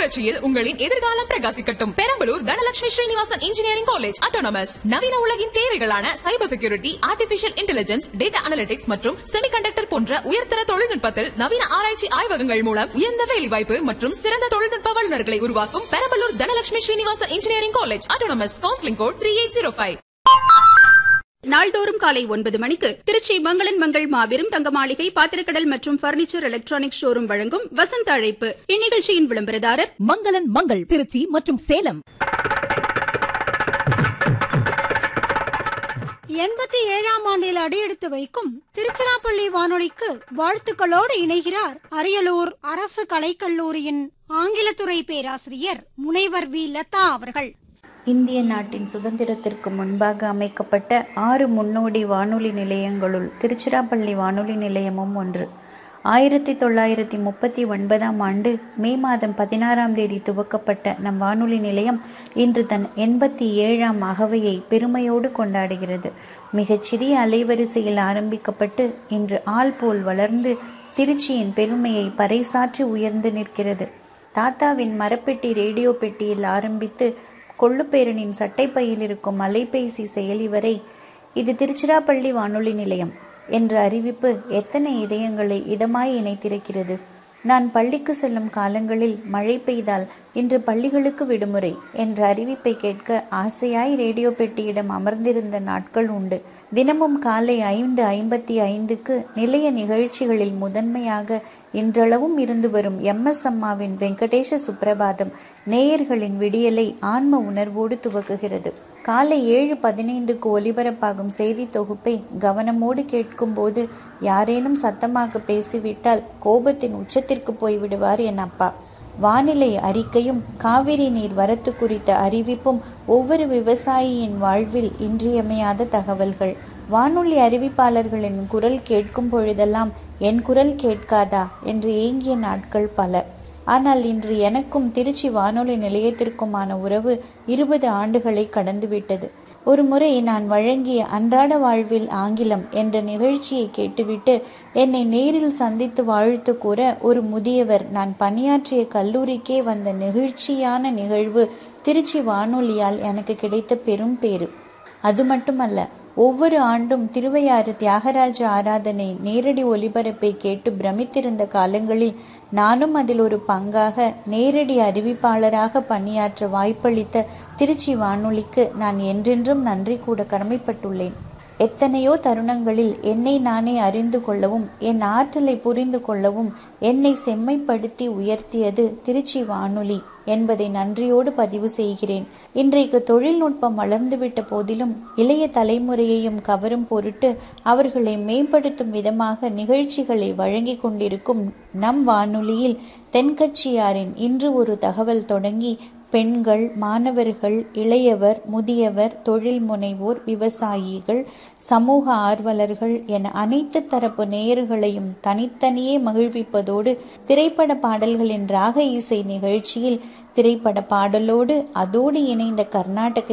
புரட்சியில் உங்களின் எதிர்காலம் பிரகாசிக்கட்டும் Perambalur Dhanalakshmi Srinivasan engineering college autonomous நவீன உலகின் தேவைகளான cyber security artificial intelligence data analytics மற்றும் செமிகண்டக்டர் போன்ற உயர்தர தொழில்நுட்பத்தில் நவீன ஆராய்ச்சி ஆய்வகங்கள் மூலம் உயர்ந்த வேலைவாய்ப்பு மற்றும் சிறந்த தொழில்நுட்ப வல்லுநர்களை உருவாக்கும் Perambalur Dhanalakshmi Srinivasan engineering college autonomous counselling code three eight zero five நாள்தோறும் காலை ஒன்பது மணிக்கு திருச்சி மங்களன் மங்கள் மாபெரும் தங்க மாளிகை பாத்திரக்கடல் மற்றும் பர்னிச்சர் எலக்ட்ரானிக் ஷோரூம் வழங்கும் வசந்த அழைப்பு இந்நிகழ்ச்சியின் விளம்பரதாரர் மங்களன் மங்கள் திருச்சி மற்றும் சேலம் எண்பத்தி ஏழாம் ஆண்டில் அடியெடுத்து வைக்கும் திருச்சிராப்பள்ளி வானொலிக்கு வாழ்த்துக்களோடு இணைகிறார் அரியலூர் அரசு கலைக்கல்லூரியின் ஆங்கிலத்துறை பேராசிரியர் முனைவர் வி லதா அவர்கள் இந்திய நாட்டின் சுதந்திரத்திற்கு முன்பாக அமைக்கப்பட்ட ஆறு முன்னோடி வானொலி நிலையங்களுள் திருச்சிராப்பள்ளி வானொலி நிலையமும் ஒன்று ஆயிரத்தி தொள்ளாயிரத்தி முப்பத்தி ஒன்பதாம் ஆண்டு மே மாதம் பதினாறாம் தேதி துவக்கப்பட்ட நம் வானொலி நிலையம் இன்று தன் எண்பத்தி ஏழாம் அகவையை பெருமையோடு கொண்டாடுகிறது மிகச்சிறிய அலைவரிசையில் ஆரம்பிக்கப்பட்டு இன்று ஆள் போல் வளர்ந்து திருச்சியின் பெருமையை பறைசாற்றி உயர்ந்து நிற்கிறது தாத்தாவின் மரப்பெட்டி ரேடியோ பெட்டியில் ஆரம்பித்து கொள்ளுப்பேரனின் சட்டைப்பையில் இருக்கும் அலைபேசி செயலி வரை இது திருச்சிராப்பள்ளி வானொலி நிலையம் என்ற அறிவிப்பு எத்தனை இதயங்களை இதமாய் இணைத்திருக்கிறது நான் பள்ளிக்கு செல்லும் காலங்களில் மழை பெய்தால் இன்று பள்ளிகளுக்கு விடுமுறை என்ற அறிவிப்பை கேட்க ஆசையாய் ரேடியோ பெட்டியிடம் அமர்ந்திருந்த நாட்கள் உண்டு தினமும் காலை ஐந்து ஐம்பத்தி ஐந்துக்கு நிலைய நிகழ்ச்சிகளில் முதன்மையாக இன்றளவும் இருந்து வரும் எம் எஸ் அம்மாவின் வெங்கடேஷ சுப்பிரபாதம் நேயர்களின் விடியலை ஆன்ம உணர்வோடு துவக்குகிறது காலை ஏழு பதினைந்துக்கு ஒலிபரப்பாகும் செய்தி தொகுப்பை கவனமோடு கேட்கும்போது யாரேனும் சத்தமாக பேசிவிட்டால் கோபத்தின் உச்சத்திற்கு போய்விடுவார் என் அப்பா வானிலை அறிக்கையும் காவிரி நீர் வரத்து குறித்த அறிவிப்பும் ஒவ்வொரு விவசாயியின் வாழ்வில் இன்றியமையாத தகவல்கள் வானொலி அறிவிப்பாளர்களின் குரல் கேட்கும் பொழுதெல்லாம் என் குரல் கேட்காதா என்று ஏங்கிய நாட்கள் பல ஆனால் இன்று எனக்கும் திருச்சி வானொலி நிலையத்திற்குமான உறவு இருபது ஆண்டுகளை கடந்துவிட்டது ஒரு முறை நான் வழங்கிய அன்றாட வாழ்வில் ஆங்கிலம் என்ற நிகழ்ச்சியை கேட்டுவிட்டு என்னை நேரில் சந்தித்து வாழ்த்து கூற ஒரு முதியவர் நான் பணியாற்றிய கல்லூரிக்கே வந்த நெகிழ்ச்சியான நிகழ்வு திருச்சி வானொலியால் எனக்கு கிடைத்த பெரும் பேறு அது மட்டுமல்ல ஒவ்வொரு ஆண்டும் திருவையாறு தியாகராஜ ஆராதனை நேரடி ஒலிபரப்பை கேட்டு பிரமித்திருந்த காலங்களில் நானும் அதில் ஒரு பங்காக நேரடி அறிவிப்பாளராக பணியாற்ற வாய்ப்பளித்த திருச்சி வானொலிக்கு நான் என்றென்றும் நன்றி கூட கடமைப்பட்டுள்ளேன் எத்தனையோ தருணங்களில் என்னை நானே அறிந்து கொள்ளவும் என் ஆற்றலை புரிந்து கொள்ளவும் என்னை செம்மைப்படுத்தி உயர்த்தியது திருச்சி வானொலி என்பதை நன்றியோடு பதிவு செய்கிறேன் இன்றைக்கு தொழில்நுட்பம் வளர்ந்துவிட்ட போதிலும் இளைய தலைமுறையையும் கவரும் பொருட்டு அவர்களை மேம்படுத்தும் விதமாக நிகழ்ச்சிகளை வழங்கி கொண்டிருக்கும் நம் வானொலியில் தென்கட்சியாரின் இன்று ஒரு தகவல் தொடங்கி பெண்கள் மாணவர்கள் இளையவர் முதியவர் தொழில் முனைவோர் விவசாயிகள் சமூக ஆர்வலர்கள் என அனைத்து தரப்பு நேயர்களையும் தனித்தனியே மகிழ்விப்பதோடு திரைப்பட பாடல்களின் ராக இசை நிகழ்ச்சியில் திரைப்பட பாடலோடு அதோடு இணைந்த கர்நாடக